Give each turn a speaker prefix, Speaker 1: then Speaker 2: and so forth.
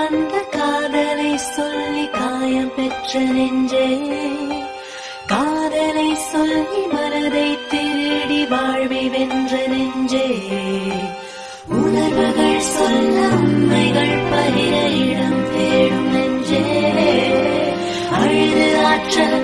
Speaker 1: வந்த காதலை சொல்லி காயம் பெற்ற நெஞ்சே காதலை சொல்லி மனதை திருடி வாழ்வை வென்ற நெஞ்சே உணர்வுகள் சொல்ல உண்மைகள் பகிர இடம் தேடும் நெஞ்சே அழுது ஆற்றல்